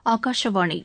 ஆகாஷவாணி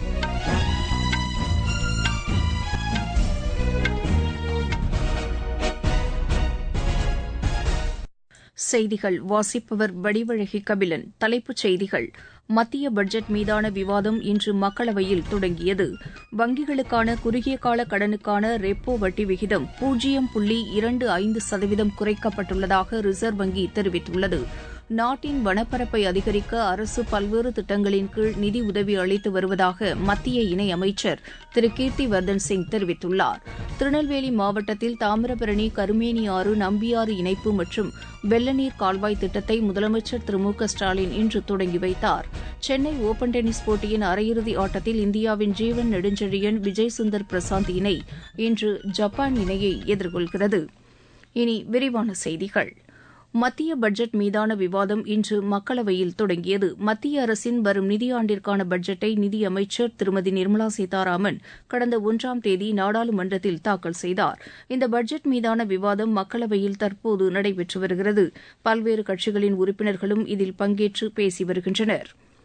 செய்திகள் வாசிப்பவர் வடிவழகி கபிலன் தலைப்புச் செய்திகள் மத்திய பட்ஜெட் மீதான விவாதம் இன்று மக்களவையில் தொடங்கியது வங்கிகளுக்கான குறுகிய கால கடனுக்கான ரெப்போ வட்டி விகிதம் பூஜ்ஜியம் புள்ளி இரண்டு ஐந்து சதவீதம் குறைக்கப்பட்டுள்ளதாக ரிசர்வ் வங்கி தெரிவித்துள்ளது நாட்டின் வனப்பரப்பை அதிகரிக்க அரசு பல்வேறு திட்டங்களின் கீழ் நிதி உதவி அளித்து வருவதாக மத்திய இணையமைச்சர் திரு கீர்த்திவர்தன் சிங் தெரிவித்துள்ளார் திருநெல்வேலி மாவட்டத்தில் தாமிரபரணி கருமேனி ஆறு நம்பியாறு இணைப்பு மற்றும் வெள்ளநீர் கால்வாய் திட்டத்தை முதலமைச்சர் திரு மு க ஸ்டாலின் இன்று தொடங்கி வைத்தார் சென்னை ஒபன் டென்னிஸ் போட்டியின் அரையிறுதி ஆட்டத்தில் இந்தியாவின் ஜீவன் நெடுஞ்செழியன் விஜய் சுந்தர் பிரசாந்த் இணை இன்று ஜப்பான் இணையை எதிர்கொள்கிறது இனி விரிவான செய்திகள் மத்திய பட்ஜெட் மீதான விவாதம் இன்று மக்களவையில் தொடங்கியது மத்திய அரசின் வரும் நிதியாண்டிற்கான பட்ஜெட்டை நிதியமைச்சர் திருமதி நிர்மலா சீதாராமன் கடந்த ஒன்றாம் தேதி நாடாளுமன்றத்தில் தாக்கல் செய்தார் இந்த பட்ஜெட் மீதான விவாதம் மக்களவையில் தற்போது நடைபெற்று வருகிறது பல்வேறு கட்சிகளின் உறுப்பினர்களும் இதில் பங்கேற்று பேசி வருகின்றனா்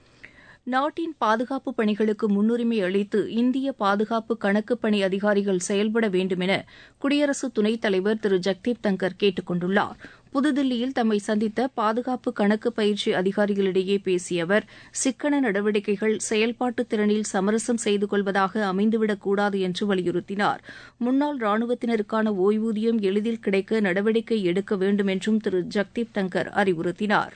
நாட்டின் பாதுகாப்பு பணிகளுக்கு முன்னுரிமை அளித்து இந்திய பாதுகாப்பு கணக்கு பணி அதிகாரிகள் செயல்பட வேண்டும் என குடியரசு துணைத் தலைவர் திரு ஜக்தீப் தங்கர் கேட்டுக் கொண்டுள்ளார் புதுதில்லியில் தம்மை சந்தித்த பாதுகாப்பு கணக்கு பயிற்சி அதிகாரிகளிடையே பேசிய அவர் சிக்கன நடவடிக்கைகள் செயல்பாட்டு திறனில் சமரசம் செய்து கொள்வதாக அமைந்துவிடக்கூடாது என்று வலியுறுத்தினார் முன்னாள் ராணுவத்தினருக்கான ஓய்வூதியம் எளிதில் கிடைக்க நடவடிக்கை எடுக்க வேண்டும் என்றும் திரு ஜக்தீப் தங்கர் அறிவுறுத்தினார்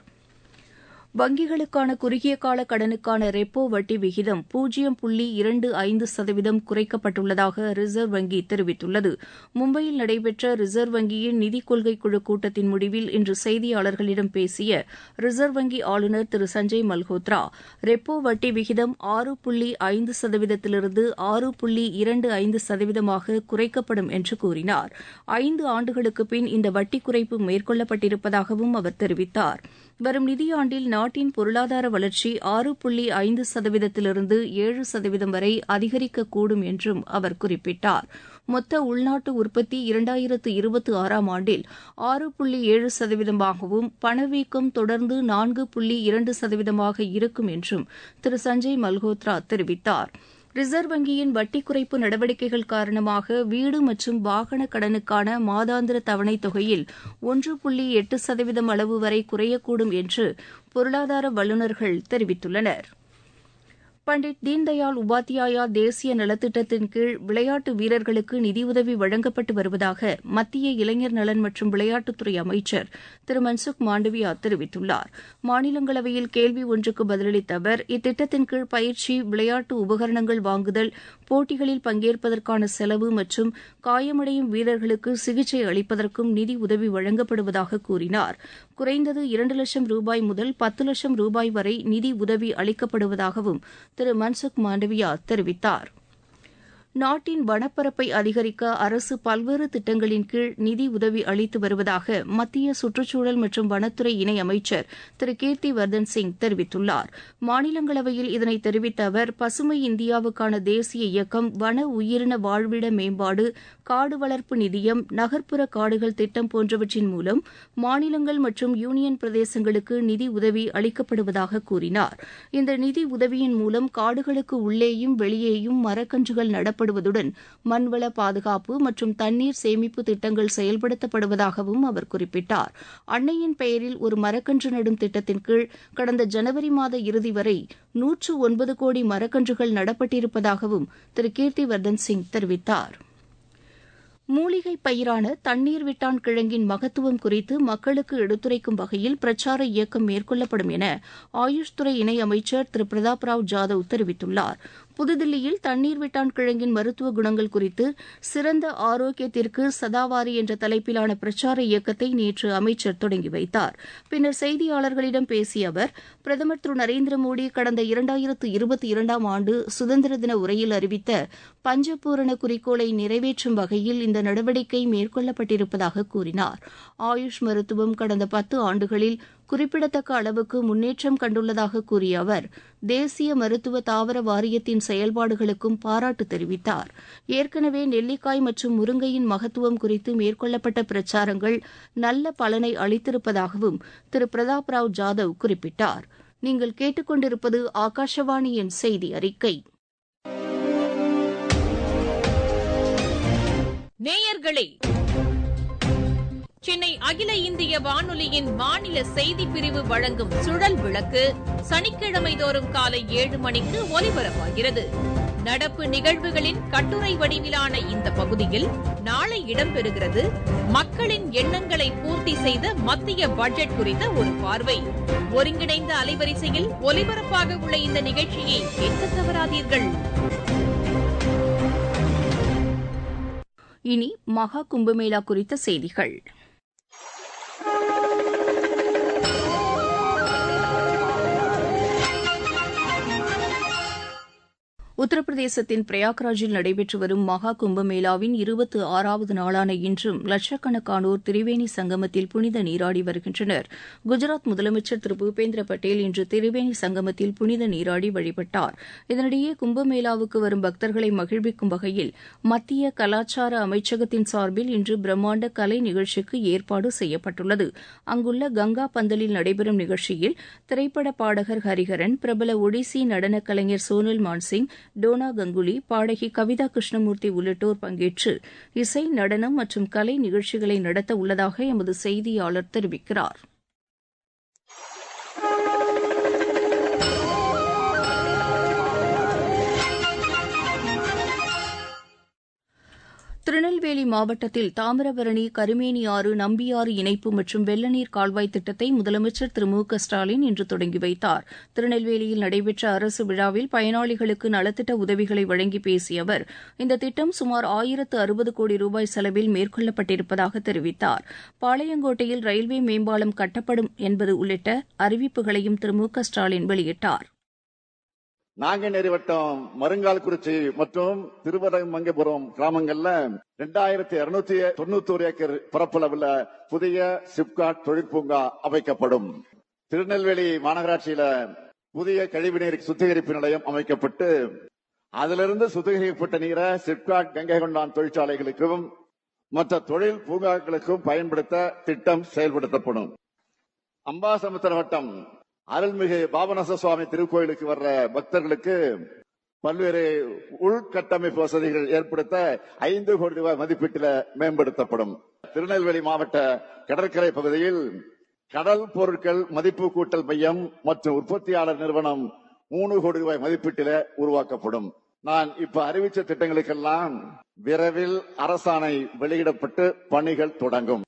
வங்கிகளுக்கான குறுகிய கால கடனுக்கான ரெப்போ வட்டி விகிதம் பூஜ்ஜியம் புள்ளி இரண்டு ஐந்து சதவீதம் குறைக்கப்பட்டுள்ளதாக ரிசர்வ் வங்கி தெரிவித்துள்ளது மும்பையில் நடைபெற்ற ரிசர்வ் வங்கியின் நிதிக் கொள்கை குழு கூட்டத்தின் முடிவில் இன்று செய்தியாளர்களிடம் பேசிய ரிசர்வ் வங்கி ஆளுநர் திரு சஞ்சய் மல்ஹோத்ரா ரெப்போ வட்டி விகிதம் ஆறு புள்ளி ஐந்து சதவீதத்திலிருந்து ஆறு புள்ளி இரண்டு ஐந்து சதவீதமாக குறைக்கப்படும் என்று கூறினார் ஐந்து ஆண்டுகளுக்கு பின் இந்த வட்டி குறைப்பு மேற்கொள்ளப்பட்டிருப்பதாகவும் அவர் தெரிவித்தார் வரும் நிதியாண்டில் நாட்டின் பொருளாதார வளர்ச்சி ஆறு புள்ளி ஐந்து சதவீதத்திலிருந்து ஏழு சதவீதம் வரை அதிகரிக்கக்கூடும் என்றும் அவர் குறிப்பிட்டார் மொத்த உள்நாட்டு உற்பத்தி இரண்டாயிரத்து இருபத்தி ஆறாம் ஆண்டில் ஆறு புள்ளி ஏழு சதவீதமாகவும் பணவீக்கம் தொடர்ந்து நான்கு புள்ளி இரண்டு சதவீதமாக இருக்கும் என்றும் திரு சஞ்சய் மல்ஹோத்ரா தெரிவித்தார் ரிசர்வ் வங்கியின் வட்டி குறைப்பு நடவடிக்கைகள் காரணமாக வீடு மற்றும் வாகன கடனுக்கான மாதாந்திர தவணைத் தொகையில் ஒன்று புள்ளி எட்டு சதவீதம் அளவு வரை குறையக்கூடும் என்று பொருளாதார வல்லுநர்கள் தெரிவித்துள்ளனா் பண்டிட் தீன்தயாள் உபாத்யாயா தேசிய நலத்திட்டத்தின் கீழ் விளையாட்டு வீரர்களுக்கு நிதியுதவி வழங்கப்பட்டு வருவதாக மத்திய இளைஞர் நலன் மற்றும் விளையாட்டுத்துறை அமைச்சர் திரு மன்சுக் மாண்டவியா தெரிவித்துள்ளார் மாநிலங்களவையில் கேள்வி ஒன்றுக்கு பதிலளித்த அவர் இத்திட்டத்தின் கீழ் பயிற்சி விளையாட்டு உபகரணங்கள் வாங்குதல் போட்டிகளில் பங்கேற்பதற்கான செலவு மற்றும் காயமடையும் வீரர்களுக்கு சிகிச்சை அளிப்பதற்கும் நிதி உதவி வழங்கப்படுவதாக கூறினார் குறைந்தது இரண்டு லட்சம் ரூபாய் முதல் பத்து லட்சம் ரூபாய் வரை நிதி உதவி அளிக்கப்படுவதாகவும் திரு மன்சுக் மாண்டவியா தெரிவித்தார் நாட்டின் வனப்பரப்பை அதிகரிக்க அரசு பல்வேறு திட்டங்களின் கீழ் நிதி உதவி அளித்து வருவதாக மத்திய சுற்றுச்சூழல் மற்றும் வனத்துறை இணையமைச்சர் திரு கீர்த்தி வர்தன் சிங் தெரிவித்துள்ளார் மாநிலங்களவையில் இதனை தெரிவித்த அவர் பசுமை இந்தியாவுக்கான தேசிய இயக்கம் வன உயிரின வாழ்விட மேம்பாடு காடு வளர்ப்பு நிதியம் நகர்ப்புற காடுகள் திட்டம் போன்றவற்றின் மூலம் மாநிலங்கள் மற்றும் யூனியன் பிரதேசங்களுக்கு நிதி உதவி அளிக்கப்படுவதாக கூறினார் இந்த நிதி உதவியின் மூலம் காடுகளுக்கு உள்ளேயும் வெளியேயும் மரக்கன்றுகள் நடப்படும் செயல்படுவதுடன் மண்வள பாதுகாப்பு மற்றும் தண்ணீர் சேமிப்பு திட்டங்கள் செயல்படுத்தப்படுவதாகவும் அவர் குறிப்பிட்டார் அன்னையின் பெயரில் ஒரு மரக்கன்று நடும் திட்டத்தின் கீழ் கடந்த ஜனவரி மாத இறுதி வரை நூற்று ஒன்பது கோடி மரக்கன்றுகள் நடப்பட்டிருப்பதாகவும் திரு கீர்த்திவர்தன் சிங் தெரிவித்தார் மூலிகை பயிரான தண்ணீர் விட்டான் கிழங்கின் மகத்துவம் குறித்து மக்களுக்கு எடுத்துரைக்கும் வகையில் பிரச்சார இயக்கம் மேற்கொள்ளப்படும் என ஆயுஷ் துறை இணையமைச்சர் திரு பிரதாப் ராவ் ஜாதவ் தெரிவித்துள்ளார் புதுதில்லியில் தண்ணீர் விட்டான் கிழங்கின் மருத்துவ குணங்கள் குறித்து சிறந்த ஆரோக்கியத்திற்கு சதாவாரி என்ற தலைப்பிலான பிரச்சார இயக்கத்தை நேற்று அமைச்சர் தொடங்கி வைத்தார் பின்னர் செய்தியாளர்களிடம் பேசிய அவர் பிரதமர் திரு நரேந்திர மோடி கடந்த இரண்டாயிரத்து இருபத்தி இரண்டாம் ஆண்டு சுதந்திர தின உரையில் அறிவித்த பஞ்சபூரண குறிக்கோளை நிறைவேற்றும் வகையில் இந்த நடவடிக்கை மேற்கொள்ளப்பட்டிருப்பதாக கூறினார் ஆயுஷ் மருத்துவம் கடந்த பத்து ஆண்டுகளில் குறிப்பிடத்தக்க அளவுக்கு முன்னேற்றம் கண்டுள்ளதாக கூறிய அவர் தேசிய மருத்துவ தாவர வாரியத்தின் செயல்பாடுகளுக்கும் பாராட்டு தெரிவித்தார் ஏற்கனவே நெல்லிக்காய் மற்றும் முருங்கையின் மகத்துவம் குறித்து மேற்கொள்ளப்பட்ட பிரச்சாரங்கள் நல்ல பலனை அளித்திருப்பதாகவும் திரு பிரதாப் ராவ் ஜாதவ் குறிப்பிட்டார் நீங்கள் கேட்டுக்கொண்டிருப்பது ஆகாஷவாணியின் செய்தி அறிக்கை நேயர்களே சென்னை அகில இந்திய வானொலியின் மாநில செய்தி பிரிவு வழங்கும் சுழல் விளக்கு சனிக்கிழமை தோறும் காலை ஏழு மணிக்கு ஒலிபரப்பாகிறது நடப்பு நிகழ்வுகளின் கட்டுரை வடிவிலான இந்த பகுதியில் நாளை இடம்பெறுகிறது மக்களின் எண்ணங்களை பூர்த்தி செய்த மத்திய பட்ஜெட் குறித்த ஒரு பார்வை ஒருங்கிணைந்த அலைவரிசையில் ஒலிபரப்பாக உள்ள இந்த நிகழ்ச்சியை கேட்க தவறாதீர்கள் இனி மகா கும்பமேளா குறித்த செய்திகள் உத்தரப்பிரதேசத்தின் பிரயாக்ராஜில் நடைபெற்று வரும் மகா கும்பமேளாவின் இருபத்தி ஆறாவது நாளான இன்றும் லட்சக்கணக்கானோர் திரிவேணி சங்கமத்தில் புனித நீராடி வருகின்றனர் குஜராத் முதலமைச்சர் திரு பூபேந்திர பட்டேல் இன்று திரிவேணி சங்கமத்தில் புனித நீராடி வழிபட்டார் இதனிடையே கும்பமேளாவுக்கு வரும் பக்தர்களை மகிழ்விக்கும் வகையில் மத்திய கலாச்சார அமைச்சகத்தின் சார்பில் இன்று பிரம்மாண்ட கலை நிகழ்ச்சிக்கு ஏற்பாடு செய்யப்பட்டுள்ளது அங்குள்ள கங்கா பந்தலில் நடைபெறும் நிகழ்ச்சியில் திரைப்பட பாடகர் ஹரிஹரன் பிரபல ஒடிசி நடனக் கலைஞர் சோனல் மான்சிங் டோனா கங்குலி பாடகி கவிதா கிருஷ்ணமூர்த்தி உள்ளிட்டோர் பங்கேற்று இசை நடனம் மற்றும் கலை நிகழ்ச்சிகளை நடத்த உள்ளதாக எமது செய்தியாளர் தெரிவிக்கிறார் திருநெல்வேலி மாவட்டத்தில் தாமிரபரணி கருமேனி ஆறு நம்பியாறு இணைப்பு மற்றும் வெள்ளநீர் கால்வாய் திட்டத்தை முதலமைச்சர் திரு மு க ஸ்டாலின் இன்று தொடங்கி வைத்தார் திருநெல்வேலியில் நடைபெற்ற அரசு விழாவில் பயனாளிகளுக்கு நலத்திட்ட உதவிகளை வழங்கி பேசிய அவர் இந்த திட்டம் சுமார் ஆயிரத்து அறுபது கோடி ரூபாய் செலவில் மேற்கொள்ளப்பட்டிருப்பதாக தெரிவித்தார் பாளையங்கோட்டையில் ரயில்வே மேம்பாலம் கட்டப்படும் என்பது உள்ளிட்ட அறிவிப்புகளையும் திரு மு க ஸ்டாலின் வெளியிட்டார் நாங்குநேரி வட்டம் மருங்கால்குறிச்சி மற்றும் திருவரங்கமங்கபுரம் கிராமங்கள்ல ரெண்டாயிரத்தி இருநூத்தி தொண்ணூத்தி ஒரு ஏக்கர் பரப்பளவுல புதிய சிப்காட் தொழிற்பூங்கா அமைக்கப்படும் திருநெல்வேலி மாநகராட்சியில புதிய கழிவுநீர் சுத்திகரிப்பு நிலையம் அமைக்கப்பட்டு அதிலிருந்து சுத்திகரிக்கப்பட்ட நீரை சிப்காட் கங்கை கொண்டான் தொழிற்சாலைகளுக்கும் மற்ற தொழில் பூங்காக்களுக்கும் பயன்படுத்த திட்டம் செயல்படுத்தப்படும் அம்பாசமுத்திர வட்டம் அருள்மிகு பாபநாச சுவாமி திருக்கோயிலுக்கு வர்ற பக்தர்களுக்கு பல்வேறு உள்கட்டமைப்பு வசதிகள் ஏற்படுத்த ஐந்து கோடி ரூபாய் மதிப்பீட்டில் மேம்படுத்தப்படும் திருநெல்வேலி மாவட்ட கடற்கரை பகுதியில் கடல் பொருட்கள் மதிப்பு கூட்டல் மையம் மற்றும் உற்பத்தியாளர் நிறுவனம் மூணு கோடி ரூபாய் மதிப்பீட்டில உருவாக்கப்படும் நான் இப்ப அறிவிச்ச திட்டங்களுக்கெல்லாம் விரைவில் அரசாணை வெளியிடப்பட்டு பணிகள் தொடங்கும்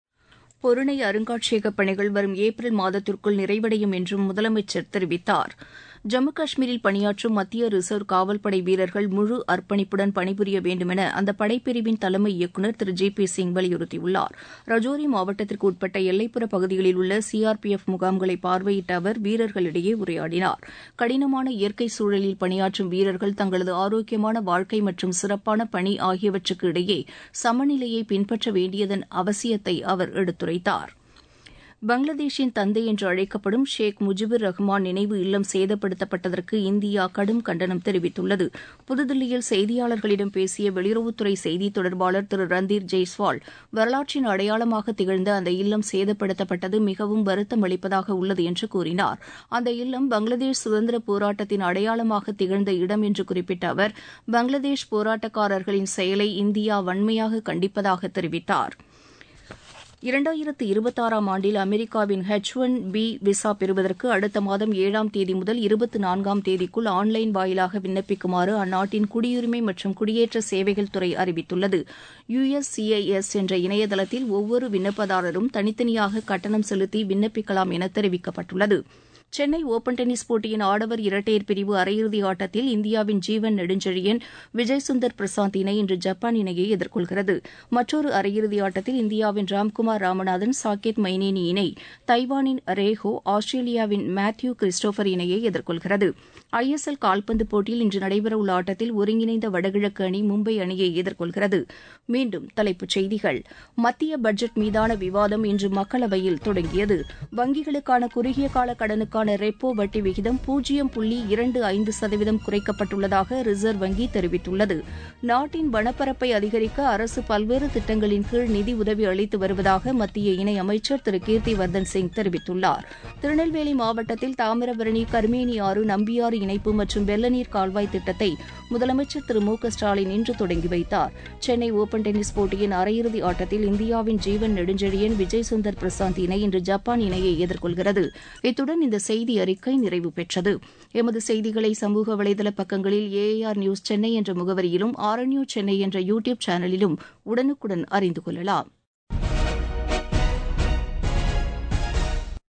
பொருணை அருங்காட்சியக பணிகள் வரும் ஏப்ரல் மாதத்திற்குள் நிறைவடையும் என்றும் முதலமைச்சர் தெரிவித்தார் ஜம்மு காஷ்மீரில் பணியாற்றும் மத்திய ரிசர்வ் காவல்படை வீரர்கள் முழு அர்ப்பணிப்புடன் பணிபுரிய வேண்டுமென அந்த படைப்பிரிவின் தலைமை இயக்குநர் திரு ஜி பி சிங் வலியுறுத்தியுள்ளார் ரஜோரி மாவட்டத்திற்கு உட்பட்ட எல்லைப்புற பகுதிகளில் உள்ள சிஆர்பிஎஃப் முகாம்களை பார்வையிட்ட அவர் வீரர்களிடையே உரையாடினார் கடினமான இயற்கை சூழலில் பணியாற்றும் வீரர்கள் தங்களது ஆரோக்கியமான வாழ்க்கை மற்றும் சிறப்பான பணி ஆகியவற்றுக்கு இடையே சமநிலையை பின்பற்ற வேண்டியதன் அவசியத்தை அவர் எடுத்துரைத்தார் பங்களாதேஷின் தந்தை என்று அழைக்கப்படும் ஷேக் முஜிபுர் ரஹ்மான் நினைவு இல்லம் சேதப்படுத்தப்பட்டதற்கு இந்தியா கடும் கண்டனம் தெரிவித்துள்ளது புதுதில்லியில் செய்தியாளர்களிடம் பேசிய வெளியுறவுத்துறை செய்தி தொடர்பாளர் திரு ரந்தீர் ஜெய்ஸ்வால் வரலாற்றின் அடையாளமாக திகழ்ந்த அந்த இல்லம் சேதப்படுத்தப்பட்டது மிகவும் வருத்தம் அளிப்பதாக உள்ளது என்று கூறினார் அந்த இல்லம் பங்களாதேஷ் சுதந்திர போராட்டத்தின் அடையாளமாக திகழ்ந்த இடம் என்று குறிப்பிட்ட அவர் பங்களாதேஷ் போராட்டக்காரர்களின் செயலை இந்தியா வன்மையாக கண்டிப்பதாக தெரிவித்தாா் இரண்டாயிரத்து இருபத்தாறாம் ஆண்டில் அமெரிக்காவின் ஹெச் ஒன் பி விசா பெறுவதற்கு அடுத்த மாதம் ஏழாம் தேதி முதல் இருபத்தி நான்காம் தேதிக்குள் ஆன்லைன் வாயிலாக விண்ணப்பிக்குமாறு அந்நாட்டின் குடியுரிமை மற்றும் குடியேற்ற சேவைகள் துறை அறிவித்துள்ளது யுஎஸ்சிஐஎஸ் என்ற இணையதளத்தில் ஒவ்வொரு விண்ணப்பதாரரும் தனித்தனியாக கட்டணம் செலுத்தி விண்ணப்பிக்கலாம் என தெரிவிக்கப்பட்டுள்ளது சென்னை ஒபன் டென்னிஸ் போட்டியின் ஆடவர் இரட்டையர் பிரிவு அரையிறுதி ஆட்டத்தில் இந்தியாவின் ஜீவன் நெடுஞ்செழியன் விஜய் சுந்தர் பிரசாந்த் இணை இன்று ஜப்பான் இணையை எதிர்கொள்கிறது மற்றொரு அரையிறுதி ஆட்டத்தில் இந்தியாவின் ராம்குமார் ராமநாதன் சாகேத் மைனேனி இணை தைவானின் ரேஹோ ஆஸ்திரேலியாவின் மேத்யூ கிறிஸ்டோபர் இணையை எதிர்கொள்கிறது ஐஎஸ்எல் கால்பந்து போட்டியில் இன்று நடைபெறவுள்ள ஆட்டத்தில் ஒருங்கிணைந்த வடகிழக்கு அணி மும்பை அணியை எதிர்கொள்கிறது மீண்டும் தலைப்புச் செய்திகள் மத்திய பட்ஜெட் மீதான விவாதம் இன்று மக்களவையில் தொடங்கியது வங்கிகளுக்கான குறுகிய கால கடனுக்கான மாதங்களுக்கான ரெப்போ வட்டி விகிதம் பூஜ்ஜியம் புள்ளி இரண்டு ஐந்து சதவீதம் குறைக்கப்பட்டுள்ளதாக ரிசர்வ் வங்கி தெரிவித்துள்ளது நாட்டின் வனப்பரப்பை அதிகரிக்க அரசு பல்வேறு திட்டங்களின் கீழ் நிதி உதவி அளித்து வருவதாக மத்திய இணை அமைச்சர் திரு கீர்த்திவர்தன் சிங் தெரிவித்துள்ளார் திருநெல்வேலி மாவட்டத்தில் தாமிரபரணி கர்மேனி ஆறு நம்பியாறு இணைப்பு மற்றும் வெள்ளநீர் கால்வாய் திட்டத்தை முதலமைச்சர் திரு மு க ஸ்டாலின் இன்று தொடங்கி வைத்தார் சென்னை ஓபன் டென்னிஸ் போட்டியின் அரையிறுதி ஆட்டத்தில் இந்தியாவின் ஜீவன் நெடுஞ்செழியன் விஜய் சுந்தர் பிரசாந்த் இணை இன்று ஜப்பான் இணையை எதிர்கொள்கிறது இத்துடன் இந்த செய்தி அறிக்கை நிறைவு பெற்றது எமது செய்திகளை சமூக வலைதள பக்கங்களில் ஏஆர் நியூஸ் சென்னை என்ற முகவரியிலும் ஆர்என்யூ சென்னை என்ற யூ டியூப் சேனலிலும் உடனுக்குடன் அறிந்து கொள்ளலாம்